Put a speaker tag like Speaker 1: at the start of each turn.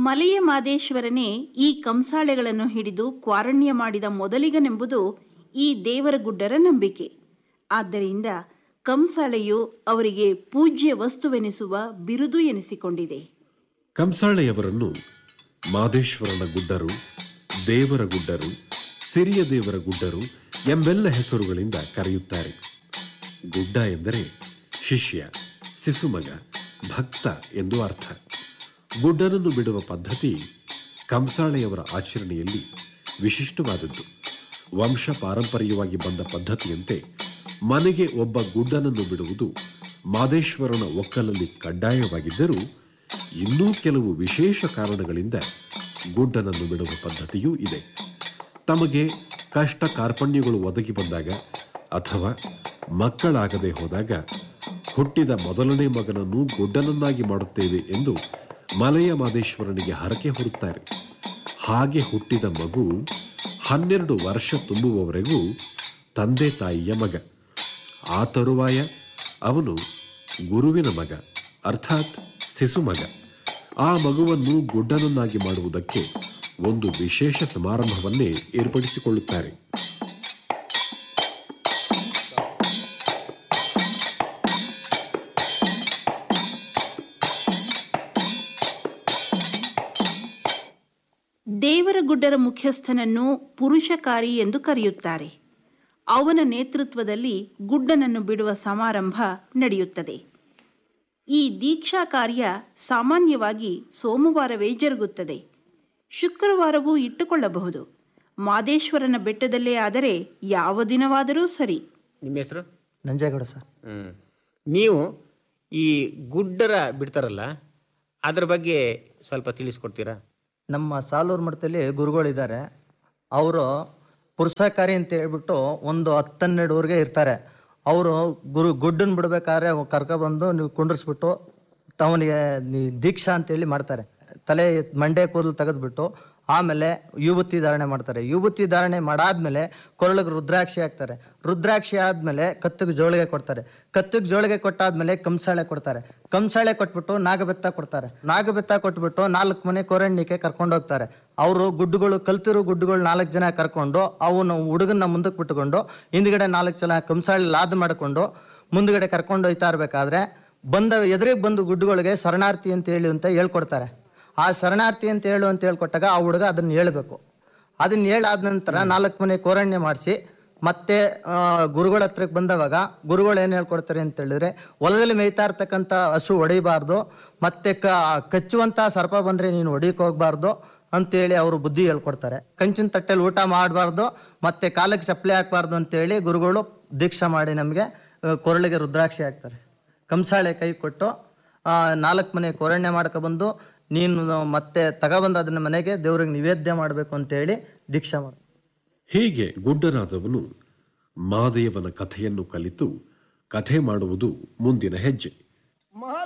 Speaker 1: ಮಲೆಯ ಮಾದೇಶ್ವರನೇ ಈ ಕಂಸಾಳೆಗಳನ್ನು ಹಿಡಿದು ಕ್ವಾರಣ್ಯ ಮಾಡಿದ ಮೊದಲಿಗನೆಂಬುದು ಈ ದೇವರಗುಡ್ಡರ ನಂಬಿಕೆ ಆದ್ದರಿಂದ ಕಂಸಾಳೆಯು ಅವರಿಗೆ ಪೂಜ್ಯ ವಸ್ತುವೆನಿಸುವ ಬಿರುದು ಎನಿಸಿಕೊಂಡಿದೆ
Speaker 2: ಕಂಸಾಳೆಯವರನ್ನು ಮಾದೇಶ್ವರನ ಗುಡ್ಡರು ದೇವರ ಗುಡ್ಡರು ಸಿರಿಯ ದೇವರ ಗುಡ್ಡರು ಎಂಬೆಲ್ಲ ಹೆಸರುಗಳಿಂದ ಕರೆಯುತ್ತಾರೆ ಗುಡ್ಡ ಎಂದರೆ ಶಿಷ್ಯ ಶಿಸುಮಗ ಭಕ್ತ ಎಂದು ಅರ್ಥ ಗುಡ್ಡನನ್ನು ಬಿಡುವ ಪದ್ಧತಿ ಕಂಸಾಳೆಯವರ ಆಚರಣೆಯಲ್ಲಿ ವಿಶಿಷ್ಟವಾದದ್ದು ವಂಶ ಪಾರಂಪರ್ಯವಾಗಿ ಬಂದ ಪದ್ಧತಿಯಂತೆ ಮನೆಗೆ ಒಬ್ಬ ಗುಡ್ಡನನ್ನು ಬಿಡುವುದು ಮಾದೇಶ್ವರನ ಒಕ್ಕಲಲ್ಲಿ ಕಡ್ಡಾಯವಾಗಿದ್ದರೂ ಇನ್ನೂ ಕೆಲವು ವಿಶೇಷ ಕಾರಣಗಳಿಂದ ಗುಡ್ಡನನ್ನು ಬಿಡುವ ಪದ್ಧತಿಯೂ ಇದೆ ತಮಗೆ ಕಷ್ಟ ಕಾರ್ಪಣ್ಯಗಳು ಒದಗಿ ಬಂದಾಗ ಅಥವಾ ಮಕ್ಕಳಾಗದೆ ಹೋದಾಗ ಹುಟ್ಟಿದ ಮೊದಲನೇ ಮಗನನ್ನು ಗುಡ್ಡನನ್ನಾಗಿ ಮಾಡುತ್ತೇವೆ ಎಂದು ಮಲೆಯ ಮಾದೇಶ್ವರನಿಗೆ ಹರಕೆ ಹೊರುತ್ತಾರೆ ಹಾಗೆ ಹುಟ್ಟಿದ ಮಗು ಹನ್ನೆರಡು ವರ್ಷ ತುಂಬುವವರೆಗೂ ತಂದೆ ತಾಯಿಯ ಮಗ ಆ ತರುವಾಯ ಅವನು ಗುರುವಿನ ಮಗ ಅರ್ಥಾತ್ ಶಿಸುಮಗ ಆ ಮಗುವನ್ನು ಗುಡ್ಡನನ್ನಾಗಿ ಮಾಡುವುದಕ್ಕೆ ಒಂದು ವಿಶೇಷ ಸಮಾರಂಭವನ್ನೇ ಏರ್ಪಡಿಸಿಕೊಳ್ಳುತ್ತಾರೆ
Speaker 1: ದೇವರಗುಡ್ಡರ ಮುಖ್ಯಸ್ಥನನ್ನು ಪುರುಷಕಾರಿ ಎಂದು ಕರೆಯುತ್ತಾರೆ ಅವನ ನೇತೃತ್ವದಲ್ಲಿ ಗುಡ್ಡನನ್ನು ಬಿಡುವ ಸಮಾರಂಭ ನಡೆಯುತ್ತದೆ ಈ ದೀಕ್ಷಾ ಕಾರ್ಯ ಸಾಮಾನ್ಯವಾಗಿ ಸೋಮವಾರವೇ ಜರುಗುತ್ತದೆ ಶುಕ್ರವಾರವೂ ಇಟ್ಟುಕೊಳ್ಳಬಹುದು ಮಾದೇಶ್ವರನ ಬೆಟ್ಟದಲ್ಲೇ ಆದರೆ ಯಾವ ದಿನವಾದರೂ ಸರಿ
Speaker 3: ನಿಮ್ಮ ಹೆಸರು
Speaker 4: ನಂಜೇಗೌಡ ಸರ್
Speaker 3: ಹ್ಞೂ ನೀವು ಈ ಗುಡ್ಡರ ಬಿಡ್ತಾರಲ್ಲ ಅದ್ರ ಬಗ್ಗೆ ಸ್ವಲ್ಪ ತಿಳಿಸ್ಕೊಡ್ತೀರಾ
Speaker 4: ನಮ್ಮ ಸಾಲೂರು ಮಠದಲ್ಲಿ ಗುರುಗಳಿದ್ದಾರೆ ಅವರು ಪುರುಷಕಾರಿ ಅಂತ ಹೇಳ್ಬಿಟ್ಟು ಒಂದು ಹತ್ತನ್ನೆರಡುವರೆಗೆ ಇರ್ತಾರೆ ಅವರು ಗುರು ಗುಡ್ಡನ್ ಬಿಡ್ಬೇಕಾದ್ರೆ ಕರ್ಕೊಬಂದು ನೀವು ಕುಂಡ್ರಿಸ್ಬಿಟ್ಟು ಅವನಿಗೆ ನೀ- ದೀಕ್ಷಾ ಅಂತೇಳಿ ಮಾಡ್ತಾರೆ ತಲೆ ಮಂಡೆ ಕೂದಲು ತೆಗೆದ್ಬಿಟ್ಟು ಆಮೇಲೆ ಯುವತಿ ಧಾರಣೆ ಮಾಡ್ತಾರೆ ಯುವತಿ ಧಾರಣೆ ಮಾಡಾದ್ಮೇಲೆ ಕೊರಳಿಗೆ ರುದ್ರಾಕ್ಷಿ ಹಾಕ್ತಾರೆ ರುದ್ರಾಕ್ಷಿ ಆದ್ಮೇಲೆ ಕತ್ತಿಗೆ ಜೋಳಿಗೆ ಕೊಡ್ತಾರೆ ಕತ್ತಿಗೆ ಜೋಳಿಗೆ ಕೊಟ್ಟಾದ್ಮೇಲೆ ಕಂಸಾಳೆ ಕೊಡ್ತಾರೆ ಕಂಸಾಳೆ ಕೊಟ್ಬಿಟ್ಟು ನಾಗಬೆತ್ತ ಕೊಡ್ತಾರೆ ನಾಗಬೆತ್ತ ಕೊಟ್ಬಿಟ್ಟು ನಾಲ್ಕು ಮನೆ ಕೊರಣ್ಣಿಕೆ ಕರ್ಕೊಂಡು ಹೋಗ್ತಾರೆ ಅವರು ಗುಡ್ಡುಗಳು ಕಲ್ತಿರೋ ಗುಡ್ಡುಗಳು ನಾಲ್ಕು ಜನ ಕರ್ಕೊಂಡು ಅವನು ಹುಡುಗನ ಮುಂದಕ್ಕೆ ಬಿಟ್ಕೊಂಡು ಹಿಂದ್ಗಡೆ ನಾಲ್ಕು ಜನ ಕಂಸಾಳೆ ಲಾದ್ ಮಾಡ್ಕೊಂಡು ಮುಂದ್ಗಡೆ ಕರ್ಕೊಂಡು ಹೋಯ್ತಾ ಇರ್ಬೇಕಾದ್ರೆ ಬಂದ ಎದುರಿಗೆ ಬಂದು ಗುಡ್ಡುಗಳಿಗೆ ಶರಣಾರ್ಥಿ ಅಂತ ಹೇಳಿ ಅಂತ ಹೇಳ್ಕೊಡ್ತಾರೆ ಆ ಶರಣಾರ್ಥಿ ಅಂತ ಹೇಳು ಅಂತ ಹೇಳ್ಕೊಟ್ಟಾಗ ಆ ಹುಡುಗ ಅದನ್ನ ಹೇಳ್ಬೇಕು ಅದನ್ನ ಹೇಳಾದ ನಂತರ ನಾಲ್ಕು ಮನೆ ಕೋರಣ್ಯ ಮಾಡಿಸಿ ಮತ್ತೆ ಆ, ಗುರುಗಳ ಹತ್ರಕ್ಕೆ ಬಂದವಾಗ ಗುರುಗಳು ಏನು ಹೇಳ್ಕೊಡ್ತಾರೆ ಅಂತ ಹೇಳಿದ್ರೆ ಹೊಲದಲ್ಲಿ ಮೇಯ್ತಾ ಇರ್ತಕ್ಕಂಥ ಹಸು ಹೊಡಿಬಾರ್ದು ಮತ್ತೆ ಕ ಕಚ್ಚುವಂತ ಸರ್ಪ ಬಂದ್ರೆ ನೀನು ಹೊಡಿಯಕ್ಕೆ ಹೋಗ್ಬಾರ್ದು ಅಂತೇಳಿ ಅವರು ಬುದ್ಧಿ ಹೇಳ್ಕೊಡ್ತಾರೆ ಕಂಚಿನ ತಟ್ಟೆಲಿ ಊಟ ಮಾಡಬಾರ್ದು ಮತ್ತೆ ಕಾಲಕ್ಕೆ ಚಪ್ಪಲಿ ಹಾಕ್ಬಾರ್ದು ಅಂತೇಳಿ ಗುರುಗಳು ದೀಕ್ಷಾ ಮಾಡಿ ನಮಗೆ ಕೊರಳಿಗೆ ರುದ್ರಾಕ್ಷಿ ಹಾಕ್ತಾರೆ ಕಂಸಾಳೆ ಕೈ ಕೊಟ್ಟು ಆ, ನಾಲ್ಕು ಮನೆ ಕೊರಣ್ಯ ಮಾಡ್ಕೊಬಂದು ನೀನು ಮತ್ತೆ ತಗೊಬಂದು ಅದನ್ನ ಮನೆಗೆ ದೇವ್ರಿಗೆ ನಿವೇದ್ಯ ಮಾಡಬೇಕು ಅಂತೇಳಿ ದೀಕ್ಷಾ ಮಾಡ
Speaker 2: ಹೀಗೆ ಗುಡ್ಡನಾದವನು ಮಾದೇವನ ಕಥೆಯನ್ನು ಕಲಿತು ಕಥೆ ಮಾಡುವುದು ಮುಂದಿನ ಹೆಜ್ಜೆ